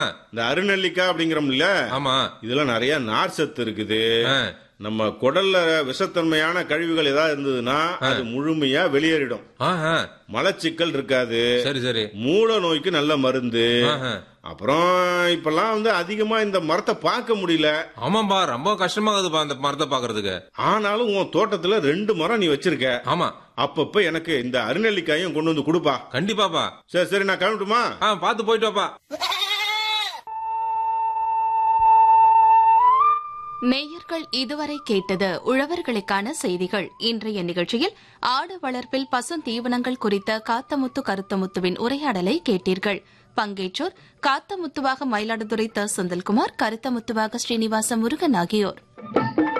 இந்த அருநெல்லிக்காய் அப்படிங்கிறோம்ல ஆமா இதுல நிறைய நார் சத்து இருக்குது ஆ, நம்ம குடல்ல விஷத்தன்மையான கழிவுகள் ஏதாவது இருந்ததுன்னா அது முழுமையா வெளியேறிடும் ஆஹா, மலச்சிக்கல் இருக்காது சரி சரி மூல நோய்க்கு நல்ல மருந்து ஆஹா. அப்புறம் இப்பெல்லாம் வந்து அதிகமா இந்த மரத்தை பார்க்க முடியல ஆமாம்பா ரொம்ப கஷ்டமாகுதுப்பா அந்த மரத்தை பாக்குறதுக்கு ஆனாலும் உன் தோட்டத்துல ரெண்டு மரம் நீ வச்சிருக்க ஆமா அப்பப்ப எனக்கு இந்த அருநெல்லிக்காயும் கொண்டு வந்து கொடுப்பா கண்டிப்பாப்பா சரி சரி நான் கிளம்பட்டுமா ஆ பாத்து போயிட்டு வாப்பா நேயர்கள் இதுவரை கேட்டது உழவர்களுக்கான செய்திகள் இன்றைய நிகழ்ச்சியில் ஆடு வளர்ப்பில் பசுந்தீவனங்கள் குறித்த காத்தமுத்து கருத்தமுத்துவின் உரையாடலை கேட்டீர்கள் பங்கேற்றோர் காத்தமுத்துவாக மயிலாடுதுறை த செந்தில்குமார் கருத்தமுத்துவாக ஸ்ரீனிவாச முருகன் ஆகியோர்